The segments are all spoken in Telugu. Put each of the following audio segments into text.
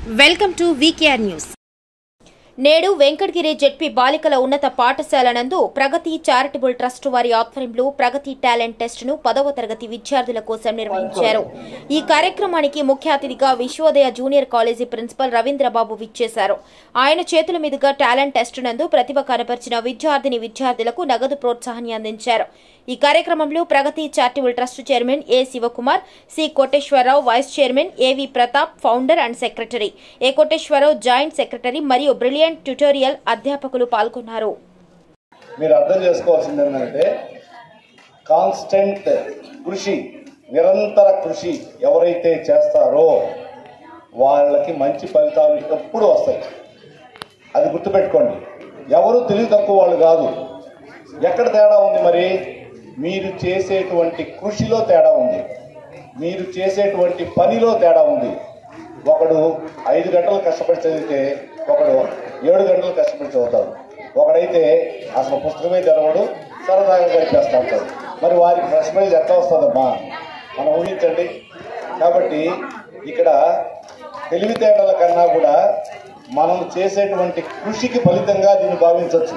వెల్కమ్ టు వీకేఆర్ న్యూస్ నేడు వెంకటగిరి జెడ్పీ బాలికల ఉన్నత పాఠశాల నందు ప్రగతి చారిటబుల్ ట్రస్ట్ వారి ఆధ్వర్యంలో ప్రగతి టాలెంట్ టెస్ట్ ను పదవ తరగతి విద్యార్థుల కోసం నిర్వహించారు ఈ కార్యక్రమానికి ముఖ్య అతిథిగా Vishwodaya junior college principal Ravindrababu విచ్చేశారు ఆయన చేతుల మీదుగా టాలెంట్ టెస్ట్ నందు ప్రతిభ కనపరిచిన విద్యార్థిని విద్యార్థులకు నగదు ప్రోత్సాహాన్ని అందించారు ఈ కార్యక్రమంలో Pragati charitable trust chairman A Sivakumar C Koteswararao vice chairman A V Pratap founder and secretary A Koteswararao joint secretary మరియు బ్రిలియంట్ ట్యుటోరియల్ అధ్యాపకులు పాల్గొన్నారు మీరు అర్థం చేసుకోవాల్సింది ఏంటంటే కాన్స్టెంట్ కృషి నిరంతర కృషి ఎవరైతే చేస్తారో వాళ్ళకి మంచి ఫలితాలు ఎప్పుడు వస్తాయి అది గుర్తుపెట్టుకోండి ఎవరు తెలివి తక్కువ వాళ్ళు కాదు ఎక్కడ తేడా ఉంది మరి మీరు చేసేటువంటి కృషిలో తేడా ఉంది మీరు చేసేటువంటి పనిలో తేడా ఉంది ఒకడు ఐదు గంటలు కష్టపడి చదివితే ఒకడు ఏడు గంటలు కష్టపడి చదువుతాడు ఒకడైతే అసలు పుస్తకమే తెరవడు సరదాగా గడిపేస్తా ఉంటాడు మరి వారికి ఫస్ట్ ప్రైజ్ ఎట్లా వస్తుందమ్మా మనం ఊహించండి కాబట్టి ఇక్కడ తెలివితేటల కన్నా కూడా మనం చేసేటువంటి కృషికి ఫలితంగా దీన్ని భావించవచ్చు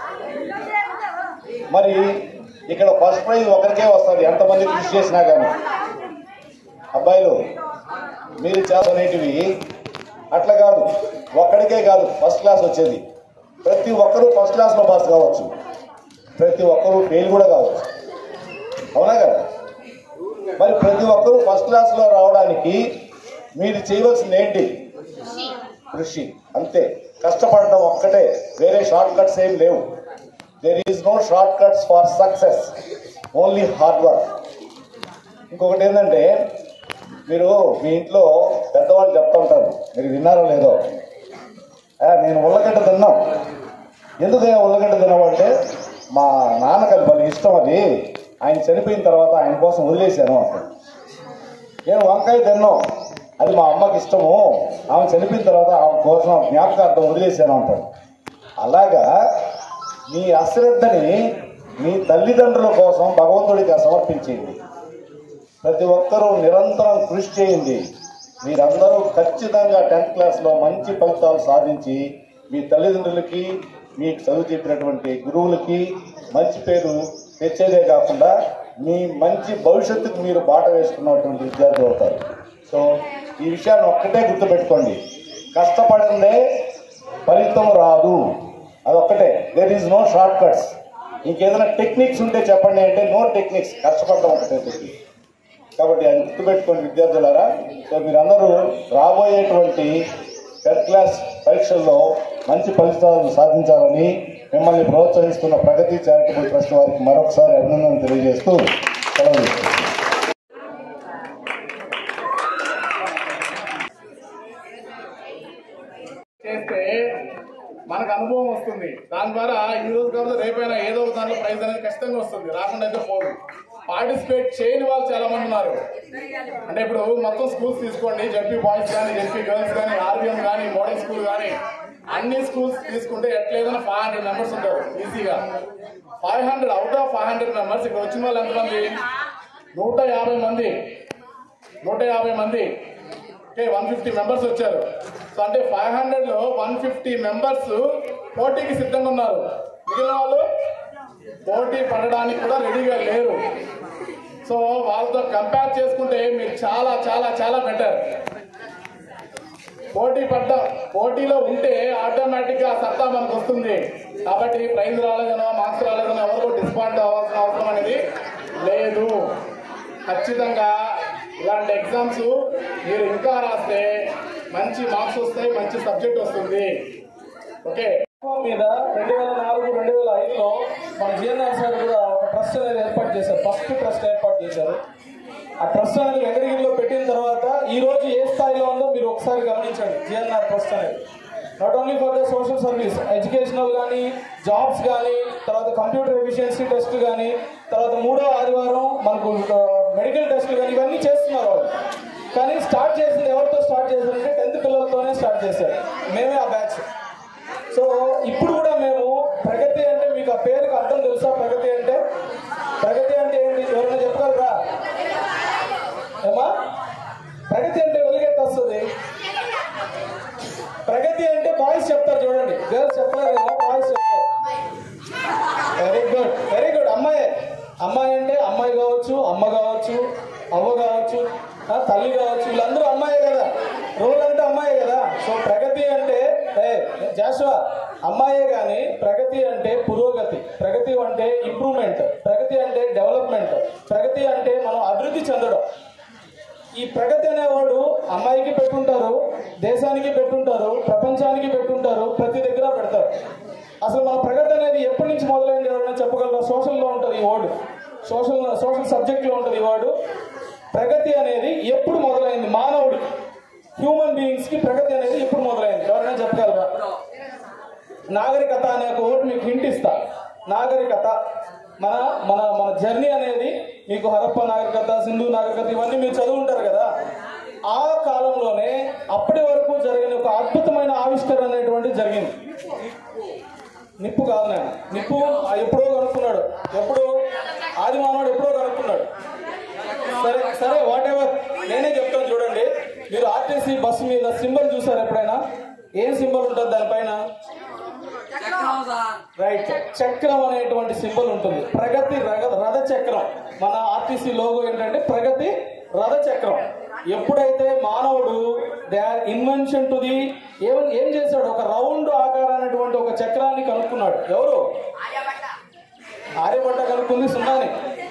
మరి ఇక్కడ ఫస్ట్ ప్రైజ్ ఒకరికే వస్తుంది ఎంతమంది కృషి చేసినా కానీ అబ్బాయిలు మీరు చేసనేటివి అట్లా కాదు ఒక్కడికే కాదు ఫస్ట్ క్లాస్ వచ్చేది ప్రతి ఒక్కరూ ఫస్ట్ క్లాస్లో పాస్ కావచ్చు ప్రతి ఒక్కరూ ఫెయిల్ కూడా కావచ్చు అవునా కదా మరి ప్రతి ఒక్కరూ ఫస్ట్ క్లాస్లో రావడానికి మీరు చేయవలసింది ఏంటి కృషి అంతే కష్టపడడం ఒక్కటే వేరే షార్ట్ కట్స్ ఏం లేవు there is no shortcuts for success only hard work ఇంకొకటి ఏంటంటే మీరు మీ ఇంట్లో పెద్దవాళ్ళు చెప్తా ఉంటారు మీరు విన్నారో లేదో "ఆ, నేను ఉల్లగడ్డ తిన్నాం ఎందుకయ్యా ఉల్లగడ్డ తినవంటే మా నాన్నకి అది భలే ఇష్టం అది ఆయన చనిపోయిన తర్వాత ఆయన కోసం వదిలేశాను అంటాడు నేను వంకాయ తిన్నాం అది మా అమ్మకి ఇష్టము ఆమె చనిపోయిన తర్వాత ఆమె కోసం జ్ఞాపకార్థం వదిలేశాను అంటాడు అలాగా మీ అశ్రద్ధని మీ తల్లిదండ్రుల కోసం భగవంతుడికి సమర్పించేయండి ప్రతి ఒక్కరూ నిరంతరం కృషి చేయండి మీరందరూ ఖచ్చితంగా టెన్త్ క్లాస్లో మంచి ఫలితాలు సాధించి మీ తల్లిదండ్రులకి మీకు చదువు చెప్పినటువంటి గురువులకి మంచి పేరు తెచ్చేదే కాకుండా మీ మంచి భవిష్యత్తుకు మీరు బాట వేసుకున్నటువంటి విద్యార్థులు అవుతారు సో ఈ విషయాన్ని ఒక్కటే గుర్తుపెట్టుకోండి కష్టపడందే ఫలితం రాదు అదొక్కటే there is no shortcuts ఇంకేదైనా టెక్నిక్స్ ఉంటే చెప్పండి అంటే నో టెక్నిక్స్ కష్టపడడం ఒకటే టెక్నిక్ కాబట్టి అది గుర్తుపెట్టుకోండి విద్యార్థులారా సో మీరందరూ రాబోయేటువంటి టెన్త్ క్లాస్ పరీక్షల్లో మంచి ఫలితాలు సాధించాలని మిమ్మల్ని ప్రోత్సహిస్తున్న ప్రగతి చారిటబుల్ ట్రస్ట్ వారికి మరొకసారి అభినందనలు తెలియజేస్తూ సెలవు తీసుకుంటున్నాను. చేస్తే మనకు అనుభవం వస్తుంది దాని ద్వారా ఈ రోజు కాదు రేపైనా ఏదో ఒక దాంట్లో ప్రైజ్ అనేది ఖచ్చితంగా వస్తుంది రాకుండా అయితే పోదు పార్టిసిపేట్ చేయని వాళ్ళు చాలా మంది ఉన్నారు అంటే ఇప్పుడు మొత్తం స్కూల్స్ తీసుకోండి జడ్పీ బాయ్స్ కానీ జడ్పీ గర్ల్స్ కానీ ఆర్బిఎం కానీ మోడల్ స్కూల్ కానీ అన్ని స్కూల్స్ తీసుకుంటే ఎట్లేదైనా ఫైవ్ హండ్రెడ్ మెంబర్స్ ఉంటారు ఈజీగా five hundred out of five hundred members ఇక్కడ వచ్చిన వాళ్ళు ఎంతమంది నూట యాభై మంది నూట యాభై మంది ఓకే వన్ ఫిఫ్టీ మెంబర్స్ వచ్చారు సో అంటే ఫైవ్ హండ్రెడ్ లో వన్ ఫిఫ్టీ మెంబర్స్ పోటీకి సిద్ధంగా ఉన్నారు మిగిలిన వాళ్ళు పోటీ పడడానికి కూడా రెడీగా లేరు సో వాళ్ళతో కంపేర్ చేసుకుంటే మీరు చాలా చాలా చాలా బెటర్ పోటీ పడ్డ పోటీలో ఉంటే ఆటోమేటిక్ గా ఆ సత్తా మనకు వస్తుంది కాబట్టి ప్రైజ్ రాలేదనో మార్క్స్ రాలేదనో ఎవరు డిస్పాయింట్ అవ్వాల్సిన అవసరం అనేది లేదు ఖచ్చితంగా ఇలాంటి ఎగ్జామ్స్ మీరు ఇంకా రాస్తే మంచి మార్క్స్ వస్తాయి మంచి సబ్జెక్ట్ వస్తుంది ఓకే మీద రెండు వేల నాలుగు రెండు వేల ఐదులో మన జిఎన్ఆర్ సార్ కూడా ఒక ట్రస్ట్ అనేది ఏర్పాటు చేశారు ఫస్ట్ ట్రస్ట్ ఏర్పాటు చేశారు ఆ ట్రస్ట్ అనేది వెంకటగిరిలో పెట్టిన తర్వాత ఈ రోజు ఏ స్థాయిలో ఉందో మీరు ఒకసారి గమనించండి జిఎన్ఆర్ ట్రస్ట్ అనేది not only for the social service educational కానీ జాబ్స్ కానీ తర్వాత కంప్యూటర్ ఎఫిషియన్సీ టెస్ట్ కానీ తర్వాత మూడో ఆదివారం మనకు మెడికల్ టెస్ట్లు కానీ ఇవన్నీ చేస్తున్నారు వాళ్ళు కానీ స్టార్ట్ చేసింది ఎవరితో స్టార్ట్ చేశారంటే టెన్త్ పిల్లలతోనే స్టార్ట్ చేశారు మేమే ఆ బ్యాచ్ సో ఇప్పుడు కూడా మేము ప్రగతి అంటే మీకు ఆ పేరుకి అర్థం తెలుసా ప్రగతి అంటే ప్రగతి అంటే ఏంటి ఎవరైనా చెప్పగలరా ఏమా ప్రగతి అంటే వెలుగెత్తి వస్తుంది గర్ల్స్ చెప్పలేదేమో బాయ్స్ చెప్తారు వెరీ గుడ్ వెరీ గుడ్ అమ్మాయి అమ్మాయి అంటే అమ్మాయి కావచ్చు అమ్మ కావచ్చు అవ్వ కావచ్చు ఆ, తల్లి కావచ్చు వీళ్ళందరూ అమ్మాయే కదా రోల్ అంటే అమ్మాయే కదా సో ప్రగతి అంటే ఏ జాషువా అమ్మాయే కానీ ప్రగతి అంటే పురోగతి ప్రగతి అంటే ఇంప్రూవ్మెంట్ ప్రగతి అంటే డెవలప్మెంట్ ప్రగతి అంటే మనం అభివృద్ధి చెందడం ఈ ప్రగతి అనేవాడు అమ్మాయికి పెట్టుంటారు దేశానికి పెట్టుంటారు ప్రపంచానికి పెట్టుంటారు ప్రతి దగ్గర పెడతారు అసలు మన ప్రగతి అనేది ఎప్పటి నుంచి మొదలైంది ఎవరైనా చెప్పగలరా సోషల్లో ఉంటుంది ఈ వర్డ్ సోషల్ సోషల్ సబ్జెక్ట్లో ఉంటుంది ఈ వర్డ్ ప్రగతి అనేది ఎప్పుడు మొదలైంది మానవుడికి హ్యూమన్ బీయింగ్స్ కి ప్రగతి అనేది ఎప్పుడు మొదలైంది ఎవరైనా చెప్పగలరా నాగరికత అనే ఒక ఓటు మీకు హింట్ ఇస్తా నాగరికత మన మన మన జర్నీ అనేది మీకు హరప్ప నాగరికత సింధు నాగరికత ఇవన్నీ మీరు చదువుంటారు కదా ఆ కాలంలోనే అప్పటి వరకు జరిగిన ఒక అద్భుతమైన ఆవిష్కరణ అనేటువంటి జరిగింది నిప్పు కాదు నేను నిప్పు ఎప్పుడో కనుక్కున్నాడు ఎప్పుడు ఆది మానవుడు ఎప్పుడో కనుక్కున్నాడు సరే సరే వాట్ ఎవర్ నేనే చెప్తాను చూడండి మీరు ఆర్టీసీ బస్సు మీద సింబల్ చూసారు ఎప్పుడైనా ఏం సింబల్ ఉంటుంది దానిపైన రైట్ చక్రం అనేటువంటి సింబల్ ఉంటుంది ప్రగతి రగ- రథ చక్రం మన ఆర్టీసీ లోగో ఏంటంటే ప్రగతి రథ చక్రం ఎప్పుడైతే మానవుడు they are invention to the ఏం ఏం చేశాడు ఒక రౌండ్ ఆకారమైనటువంటి ఒక చక్రాన్ని కనుక్కున్నాడు ఎవరు ఆర్యభట్ట కనుక్కుంది సున్నాని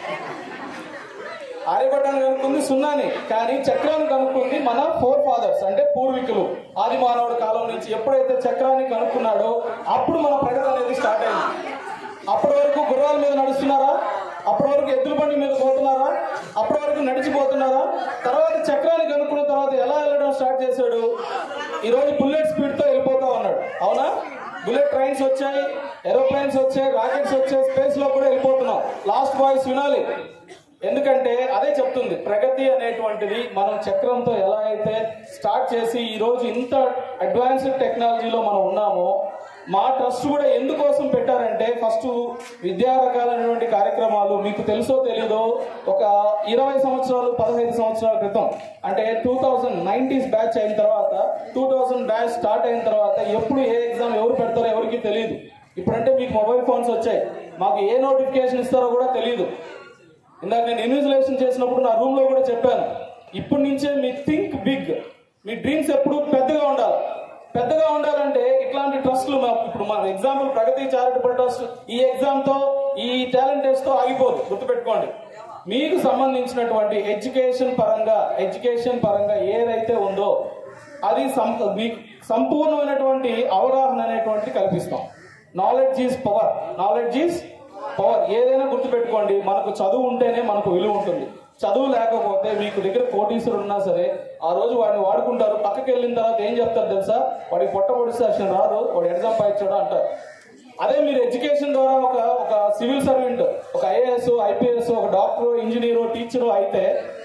ఆర్యభట్టాన్ని కనుక్కుంది సున్నాని కానీ చక్రాన్ని కనుక్కుంది మన ఫోర్ ఫాదర్స్ అంటే పూర్వీకులు ఆది మానవుడి కాలం నుంచి ఎప్పుడైతే చక్రాన్ని కనుక్కున్నాడో అప్పుడు మన ప్రగతి అనేది స్టార్ట్ అయింది అప్పటి వరకు గుర్రాల మీద నడుస్తున్నారా అప్పటి వరకు ఎద్దుల బండి మీద పోతున్నారా అప్పటి వరకు నడిచిపోతున్నారా తర్వాత చక్రాన్ని కనుక్కున్న తర్వాత ఎలా వెళ్ళడం స్టార్ట్ చేశాడు ఈ రోజు బుల్లెట్ స్పీడ్ తో వెళ్ళిపోతా ఉన్నాడు అవునా బుల్లెట్ ట్రైన్స్ వచ్చాయి ఏరోప్లేన్స్ వచ్చాయి రాకెట్స్ వచ్చాయి స్పేస్ లో కూడా వెళ్ళిపోతున్నాం లాస్ట్ వాయిస్ వినాలి ఎందుకంటే అదే చెప్తుంది ప్రగతి అనేటువంటిది మనం చక్రంతో ఎలా అయితే స్టార్ట్ చేసి ఈ రోజు ఇంత అడ్వాన్స్డ్ టెక్నాలజీలో మనం ఉన్నామో మా ట్రస్ట్ కూడా ఎందుకోసం పెట్టారంటే ఫస్ట్ విద్యా రకాలైనటువంటి కార్యక్రమాలు మీకు తెలుసో తెలీదో ఒక ఇరవై సంవత్సరాలు పదహైదు సంవత్సరాల క్రితం అంటే టూ థౌజండ్ నైన్టీస్ బ్యాచ్ అయిన తర్వాత టూ థౌజండ్ బ్యాచ్ స్టార్ట్ అయిన తర్వాత ఎప్పుడు ఏ ఎగ్జామ్ ఎవరు పెడతారో ఎవరికి తెలియదు ఇప్పుడంటే మీకు మొబైల్ ఫోన్స్ వచ్చాయి మాకు ఏ నోటిఫికేషన్ ఇస్తారో కూడా తెలియదు ఇందాక నేను ఇన్విజిలేషన్ చేసినప్పుడు నా రూమ్ లో కూడా చెప్పాను ఇప్పటి నుంచే మీ థింక్ బిగ్ మీ డ్రీమ్స్ ఎప్పుడు పెద్దగా ఉండాలి పెద్దగా ఉండాలంటే ఇట్లాంటి ట్రస్ట్లు మా- ఇప్పుడు మన ఎగ్జాంపుల్ ప్రగతి చారిటబుల్ ట్రస్ట్ ఈ ఎగ్జామ్ తో ఈ టాలెంట్ టెస్ట్ తో ఆగిపోదు గుర్తుపెట్టుకోండి మీకు సంబంధించినటువంటి ఎడ్యుకేషన్ పరంగా ఎడ్యుకేషన్ పరంగా ఏదైతే ఉందో అది సం- మీకు సంపూర్ణమైనటువంటి అవగాహన అనేటువంటిది కల్పిస్తాం knowledge is power knowledge is power ఏదైనా గుర్తుపెట్టుకోండి మనకు చదువు ఉంటేనే మనకు విలువ ఉంటుంది చదువు లేకపోతే మీకు దగ్గర కోటీశ్వరుడు ఉన్నా సరే ఆ రోజు వాడిని వాడుకుంటారు పక్కకి వెళ్ళిన తర్వాత ఏం చెప్తారు తెలుసా వాడికి పొట్ట పొడిస్తే అసలు రాదు వాడు ఎగ్జామ్ పాయించాడు అంటారు అదే మీరు ఎడ్యుకేషన్ ద్వారా ఒక ఒక సివిల్ సర్వెంట్ ఒక ఐఏఎస్ ఐపీఎస్ ఒక డాక్టర్ ఇంజనీర్ టీచర్ అయితే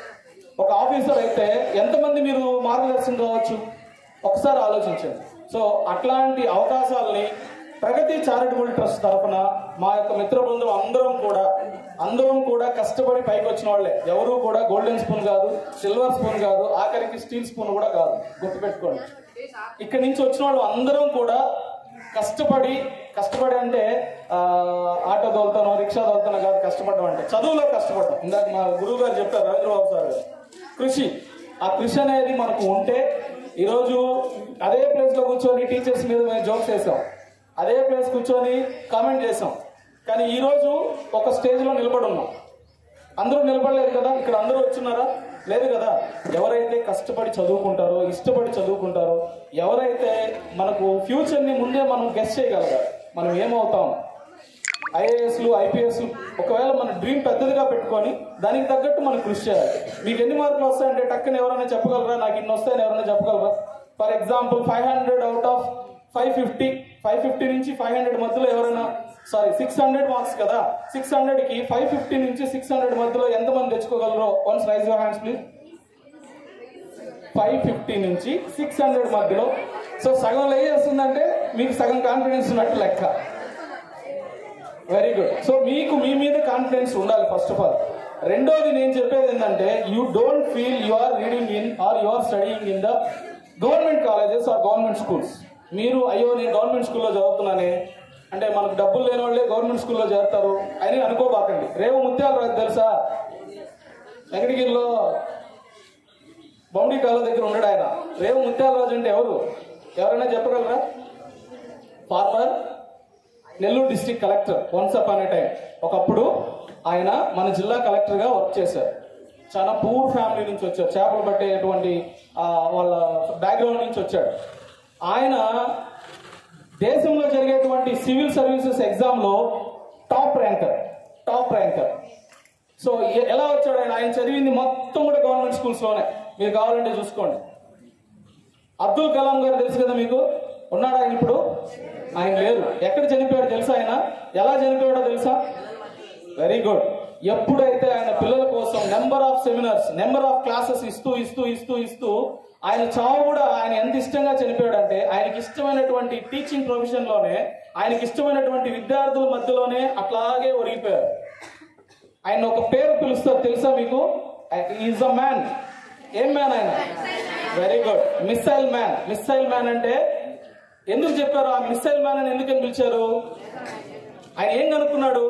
ఒక ఆఫీసర్ అయితే ఎంతమంది మీరు మార్గదర్శనం కావచ్చు ఒకసారి ఆలోచించండి సో అట్లాంటి అవకాశాలని ప్రగతి చారిటబుల్ ట్రస్ట్ తరఫున మా యొక్క మిత్ర బృందం అందరం కూడా అందరం కూడా కష్టపడి పైకి వచ్చిన వాళ్ళే ఎవరు కూడా గోల్డెన్ స్పూన్ కాదు సిల్వర్ స్పూన్ కాదు ఆఖరికి స్టీల్ స్పూన్ కూడా కాదు గుర్తుపెట్టుకోండి ఇక్కడి నుంచి వచ్చిన వాళ్ళు అందరం కూడా కష్టపడి కష్టపడి అంటే ఆ, ఆటో తోలుతానో రిక్షా తోలుతానో కాదు కష్టపడడం అంటే చదువులో కష్టపడడం ఇందాక మా గురువు గారు చెప్పారు రవీంద్రబాబు సార్ గారు. కృషి ఆ కృషి అనేది మనకు ఉంటే ఈరోజు అదే ప్లేస్ లో కూర్చొని టీచర్స్ మీద మేము జోక్స్ వేసాం అదే ప్లేస్ కూర్చొని కామెంట్ చేసాం కానీ ఈ రోజు ఒక స్టేజ్ లో నిలబడి ఉన్నాం అందరూ నిలబడలేదు కదా ఇక్కడ అందరూ వచ్చున్నారా లేదు కదా ఎవరైతే కష్టపడి చదువుకుంటారో ఇష్టపడి చదువుకుంటారో ఎవరైతే మనకు ఫ్యూచర్ ని ముందే మనం గెస్ చేయగలగాలి మనం ఏమవుతాం ఐఏఎస్లు ఐపీఎస్లు ఒకవేళ మన డ్రీమ్ పెద్దదిగా పెట్టుకొని దానికి తగ్గట్టు మనం కృషి చేయాలి మీకు ఎన్ని మార్కులు వస్తాయంటే టక్కున ఎవరైనా చెప్పగలరా నాకు ఇన్ని వస్తాయని ఎవరైనా చెప్పగలరా for example five hundred out of five fifty five fifty నుంచి ఫైవ్ హండ్రెడ్ మధ్యలో ఎవరైనా సారీ సిక్స్ హండ్రెడ్ మార్క్స్ కదా సిక్స్ హండ్రెడ్ కి ఫైవ్ ఫిఫ్టీ నుంచి సిక్స్ హండ్రెడ్ మధ్యలో ఎంతమంది తెచ్చుకోగలరో once raise your hands please five fifty నుంచి సిక్స్ హండ్రెడ్ మధ్యలో సో సగం వస్తుందంటే మీకు సగం కాన్ఫిడెన్స్ ఉన్నట్టు లెక్క వెరీ గుడ్ సో మీకు మీ మీద కాన్ఫిడెన్స్ ఉండాలి ఫస్ట్ ఆఫ్ ఆల్ రెండోది నేను చెప్పేది ఏంటంటే you don't feel you are reading in or you are studying in the government colleges or government schools మీరు అయ్యో నేను గవర్నమెంట్ స్కూల్లో చదువుతున్నానే అంటే మనకు డబ్బులు లేని వాళ్ళే గవర్నమెంట్ స్కూల్లో చేస్తారు అని అనుకోబాకండి రేవు ముత్యాల రాజు తెలుసా వెంకటగిరిలో బౌండీ కాలువ దగ్గర ఉన్నాడు ఆయన రేవు ముత్యాల రాజు అంటే ఎవరు ఎవరైనా చెప్పగలరా former Nellore district collector once up అనే టైం ఒకప్పుడు ఆయన మన జిల్లా కలెక్టర్గా వర్క్ చేశారు చాలా పూర్ ఫ్యామిలీ నుంచి వచ్చారు చేపలు పట్టేటువంటి ఆ, వాళ్ళ బ్యాక్గ్రౌండ్ నుంచి వచ్చాడు ఆయన దేశంలో జరిగేటువంటి సివిల్ సర్వీసెస్ ఎగ్జామ్లో top ranker top ranker so ఎ- ఎలా వచ్చాడు ఆయన ఆయన చదివింది మొత్తం కూడా గవర్నమెంట్ స్కూల్స్లోనే మీరు కావాలంటే చూసుకోండి అబ్దుల్ కలాం గారు తెలుసు కదా మీకు ఉన్నాడా ఆయన ఇప్పుడు ఆయన లేరు ఎక్కడ చనిపోయాడు తెలుసా ఆయన ఎలా చనిపోయాడో తెలుసా వెరీ గుడ్ ఎప్పుడైతే ఆయన పిల్లల కోసం number of seminars number of classes ఇస్తూ ఇస్తూ ఇస్తూ ఇస్తూ ఆయన చావు కూడా ఆయన ఎంత ఇష్టంగా చనిపోయాడంటే ఆయనకి ఇష్టమైనటువంటి టీచింగ్ ప్రొఫెషన్ లోనే ఆయనకి ఇష్టమైనటువంటి విద్యార్థుల మధ్యలోనే అట్లాగే ఒరిగిపోయారు ఆయన ఒక పేరు పిలుస్తారు తెలుసా మీకు ఈజ్ అ మ్యాన్ ఏం మ్యాన్ ఆయన very good missile man missile man అంటే ఎందుకు చెప్పారు ఆ మిస్సైల్ మ్యాన్ అని ఎందుకని పిలిచారు ఆయన ఏం కనుక్కున్నాడు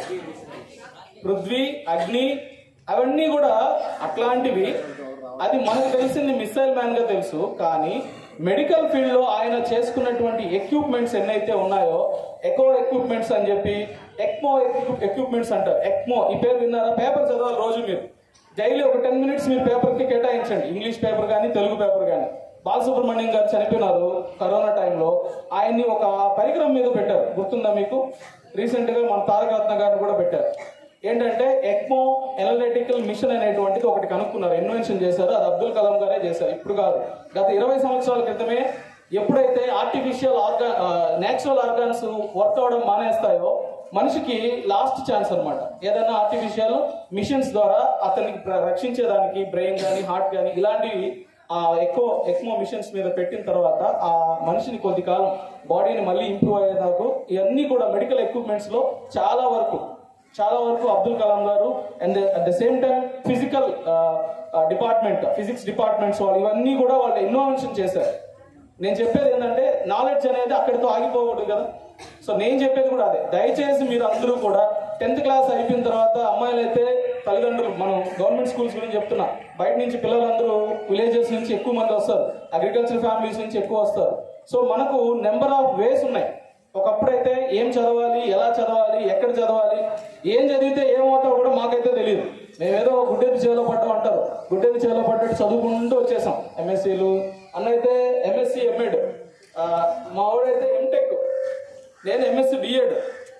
పృథ్వీ అగ్ని అవన్నీ కూడా అట్లాంటివి అది మనకు తెలిసింది మిస్సైల్ మ్యాన్ గా తెలుసు కానీ మెడికల్ ఫీల్డ్ లో ఆయన చేసుకున్నటువంటి ఎక్విప్మెంట్స్ ఎన్నైతే ఉన్నాయో ఎకో ఎక్విప్మెంట్స్ అని చెప్పి ఎక్మో ఎక్విప్మెంట్స్ అంటారు ఎక్మో ఈ పేరు విన్నారా పేపర్ చదవాలి రోజు మీరు డైలీ ఒక టెన్ మినిట్స్ మీరు పేపర్ కి కేటాయించండి ఇంగ్లీష్ పేపర్ కానీ తెలుగు పేపర్ కానీ బాలసుబ్రహ్మణ్యం గారు చనిపోయినారు కరోనా టైంలో ఆయన్ని ఒక పరికరం మీద పెట్టారు గుర్తుందా మీకు రీసెంట్ గా మన తారక రత్న గారిని కూడా పెట్టారు ఏంటంటే ఎక్మో ఎనలిటికల్ మిషన్ అనేటువంటిది ఒకటి కనుక్కున్నారు ఇన్వెన్షన్ చేశారు అది అబ్దుల్ కలాం గారే చేశారు ఇప్పుడు కాదు గత ఇరవై సంవత్సరాల క్రితమే ఎప్పుడైతే ఆర్టిఫిషియల్ ఆర్గా నేచురల్ ఆర్గాన్స్ వర్క్ అవడం మానేస్తాయో మనిషికి లాస్ట్ ఛాన్స్ అన్నమాట ఏదైనా ఆర్టిఫిషియల్ మిషన్స్ ద్వారా అతనికి ప్ర- రక్షించేదానికి బ్రెయిన్ కానీ హార్ట్ కానీ ఇలాంటివి ఆ ఎక్కువ ఎక్మో మిషన్స్ మీద పెట్టిన తర్వాత ఆ మనిషిని కొద్ది కాలం బాడీని మళ్ళీ ఇంప్రూవ్ అయ్యేదాకు ఇవన్నీ కూడా మెడికల్ ఎక్విప్మెంట్స్ లో చాలా వరకు చాలా వరకు Abdul Kalam garu and at the same time physical department physics departments వాళ్ళు ఇవన్నీ కూడా వాళ్ళు ఇన్నోవేషన్ చేశారు నేను చెప్పేది ఏంటంటే నాలెడ్జ్ అనేది అక్కడితో ఆగిపోకూడదు కదా సో నేను చెప్పేది కూడా అదే దయచేసి మీరు అందరూ కూడా టెన్త్ క్లాస్ అయిపోయిన తర్వాత అమ్మాయిలు అయితే తల్లిదండ్రులు మనం గవర్నమెంట్ స్కూల్స్ గురించి చెప్తున్నా బయట నుంచి పిల్లలందరూ విలేజెస్ నుంచి ఎక్కువ మంది వస్తారు అగ్రికల్చర్ ఫ్యామిలీస్ నుంచి ఎక్కువ వస్తారు సో మనకు నెంబర్ ఆఫ్ వేస్ ఉన్నాయి ఒకప్పుడైతే ఏం చదవాలి ఎలా చదవాలి ఎక్కడ చదవాలి ఏం చదివితే ఏమవుతావు కూడా మాకైతే తెలియదు మేమేదో గుడ్డెది చేలో పడ్డాం అంటారు గుడ్డెది చేలో పడ్డట్టు చదువుకుంటూ వచ్చేసాం ఎంఎస్సీలు అన్నైతే ఎంఎస్సి ఎంఎడ్ మా వాడైతే ఎంటెక్ నేను ఎంఎస్సి బిఎడ్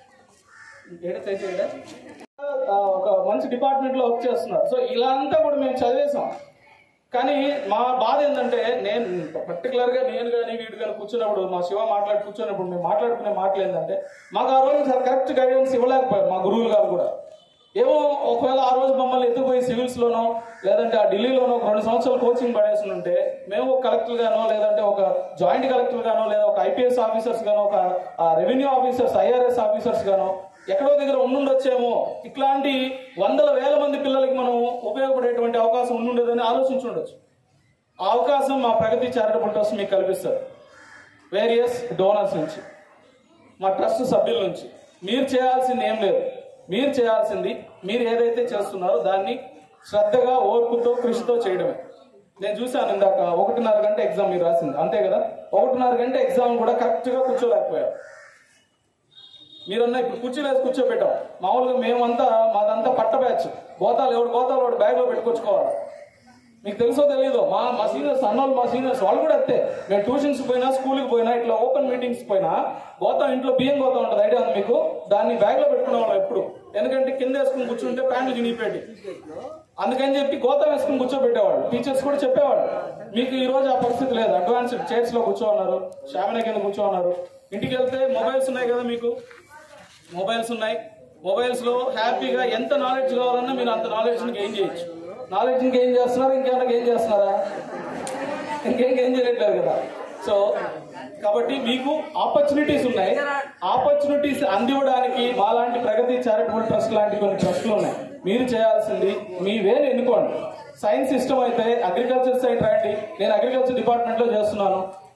ఒక మంచి డిపార్ట్మెంట్ లో వర్క్ చేస్తున్నారు సో ఇలా అంతా కూడా మేము చదివేశాం కానీ మా బాధ ఏంటంటే నేను పర్టికులర్ గా నేను కానీ వీడు కానీ కూర్చున్నప్పుడు మా శివ మాట్లాడి కూర్చున్నప్పుడు మేము మాట్లాడుకునే మాటలు ఏంటంటే మాకు ఆ రోజు సార్ కరెక్ట్ గైడెన్స్ ఇవ్వలేకపోయారు మా గురువులు గారు కూడా ఏమో ఒకవేళ ఆ రోజు మమ్మల్ని ఎత్తుకుపోయి సివిల్స్ లోనో లేదంటే ఆ ఢిల్లీలోనో ఒక రెండు సంవత్సరాలు కోచింగ్ పడేసి ఉంటే మేము ఒక కలెక్టర్ గానో లేదంటే ఒక జాయింట్ కలెక్టర్ గానో లేదా ఒక ఐపీఎస్ ఆఫీసర్స్ గానో ఒక రెవెన్యూ ఆఫీసర్స్ ఐఆర్ఎస్ ఆఫీసర్స్ గానో ఎక్కడో దగ్గర ఉండుండొచ్చేమో ఇట్లాంటి వందల వేల మంది పిల్లలకి మనం ఉపయోగపడేటువంటి అవకాశం ఉండుండదని ఆలోచించుండొచ్చు ఆ అవకాశం మా ప్రగతి చారిటబుల్ ట్రస్ట్ మీకు కల్పిస్తారు వేరియస్ డోనర్స్ నుంచి మా ట్రస్ట్ సభ్యుల నుంచి మీరు చేయాల్సింది ఏం లేదు మీరు చేయాల్సింది మీరు ఏదైతే చేస్తున్నారో దాన్ని శ్రద్ధగా ఓర్పుతో కృషితో చేయడమే నేను చూశాను ఇందాక ఒకటిన్నర గంట ఎగ్జామ్ మీరు రాసింది అంతే కదా ఒకటిన్నర గంట ఎగ్జామ్ కూడా కరెక్ట్ గా కూర్చోలేకపోయారు మీరన్నా ఇప్పుడు కుర్చీలో వేసి కూర్చోబెట్టాం మామూలుగా మేమంతా మాదంతా పట్ట బ్యాచ్ గోతాలు ఎవడు గోతాలు వాడు బ్యాగ్ లో పెట్టుకొచ్చుకోవాలి మీకు తెలుసో తెలియదు మా మా సీనియర్స్ అన్నోళ్ళు మా సీనియర్స్ వాళ్ళు కూడా అంతే మేము ట్యూషన్స్ పోయినా స్కూల్కి పోయినా ఇట్లా ఓపెన్ మీటింగ్స్ పోయినా గోతం ఇంట్లో బియ్యం గోతం ఉంటుంది ఐడియా ఉంది మీకు దాన్ని బ్యాగ్ లో పెట్టుకునే వాళ్ళం ఎప్పుడు ఎందుకంటే కింద వేసుకుని కూర్చుంటే ప్యాంట్లు చినిగిపోయి అందుకని చెప్పి గోతం వేసుకుని కూర్చోబెట్టేవాళ్ళు టీచర్స్ కూడా చెప్పేవాళ్ళు మీకు ఈ రోజు ఆ పరిస్థితి లేదు అడ్వాన్స్డ్ చైర్స్ లో కూర్చోన్నారు శామిన కింద కూర్చోన్నారు ఇంటికి వెళ్తే మొబైల్స్ ఉన్నాయి కదా మీకు మొబైల్స్ ఉన్నాయి మొబైల్స్ లో హ్యాపీగా ఎంత నాలెడ్జ్ కావాలన్నా మీరు అంత నాలెడ్జ్ గెయిన్ చేయొచ్చు నాలెడ్జ్ గెయిన్ చేస్తున్నారు ఇంకేమైనా గెయిన్ చేస్తున్నారా ఇంకేం గెయిన్ చేయట్లేదు కదా సో కాబట్టి మీకు ఆపర్చునిటీస్ ఉన్నాయి ఆపర్చునిటీస్ అందివ్వడానికి మాలాంటి ప్రగతి చారిటబుల్ ట్రస్ట్ లాంటి కొన్ని ట్రస్టులు ఉన్నాయి మీరు చేయాల్సింది మీ వేలు ఎన్నుకోండి సైన్స్ ఇష్టం అయితే అగ్రికల్చర్ సైడ్ రండి నేను అగ్రికల్చర్ డిపార్ట్మెంట్ లో చేస్తున్నాను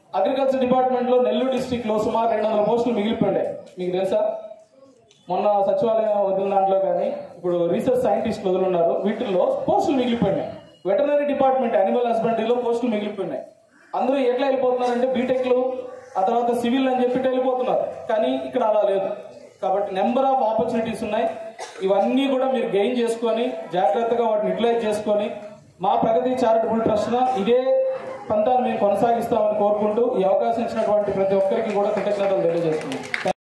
అగ్రికల్చర్ డిపార్ట్మెంట్ లో నెల్లూరు డిస్టిక్ లో సుమారు రెండు వందల పోస్టులు మిగిలిపోయాయి మీకు తెలుసా మొన్న సచివాలయం వదిలిన దాంట్లో కానీ ఇప్పుడు రీసెర్చ్ సైంటిస్టులు వదులున్నారు వీటిల్లో పోస్టులు మిగిలిపోయినాయి వెటనరీ డిపార్ట్మెంట్ యానిమల్ హస్బెండరీలో పోస్టులు మిగిలిపోయినాయి అందరూ ఎట్లా వెళ్ళిపోతున్నారంటే బీటెక్లు ఆ తర్వాత సివిల్ అని చెప్పి వెళ్ళిపోతున్నారు కానీ ఇక్కడ అలా లేదు కాబట్టి నెంబర్ ఆఫ్ ఆపర్చునిటీస్ ఉన్నాయి ఇవన్నీ కూడా మీరు గెయిన్ చేసుకొని జాగ్రత్తగా వాటిని యూటిలైజ్ చేసుకొని మా ప్రగతి చారిటబుల్ ట్రస్ట్ ఇదే పంతాన్ని మేము కొనసాగిస్తామని కోరుకుంటూ ఈ అవకాశం ఇచ్చినటువంటి ప్రతి ఒక్కరికి కూడా కృతజ్ఞతలు తెలియజేస్తున్నాం